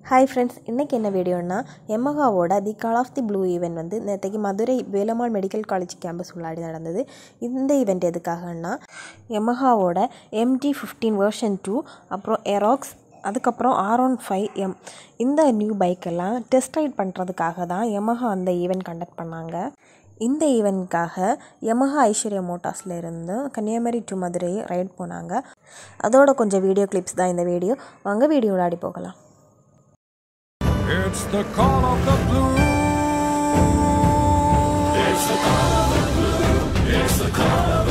Hi friends இன்றைக்கி என்ன வீடியோன்னா எமகாவோட the call of the blue event வந்து நேற்றுக்கு Madurai Velammal medical college campus உள்ளாடி நடந்தது இந்த ஈவெண்ட் எதுக்காகன்னா எமகாவோட எம்டி ஃபிஃப்டீன் வேர்ஷன் டூ அப்புறம் எராக்ஸ் அதுக்கப்புறம் ஆர் ஒன் ஃபைவ் எம் இந்த நியூ பைக்கெல்லாம் டெஸ்ட் ரைட் பண்ணுறதுக்காக தான் எமஹா அந்த ஈவெண்ட் கண்டக்ட் பண்ணாங்க இந்த ஈவெண்ட்காக யமஹா ஐஸ்வர்யா மோட்டார்ஸில் இருந்து கன்னியாகுமரி டு மதுரை ரைட் போனாங்க அதோட கொஞ்சம் வீடியோ கிளிப்ஸ் தான் இந்த வீடியோ வாங்க வீடியோ விளையாடி போகலாம் It's the call of the blue. It's the call of the blue. It's the call of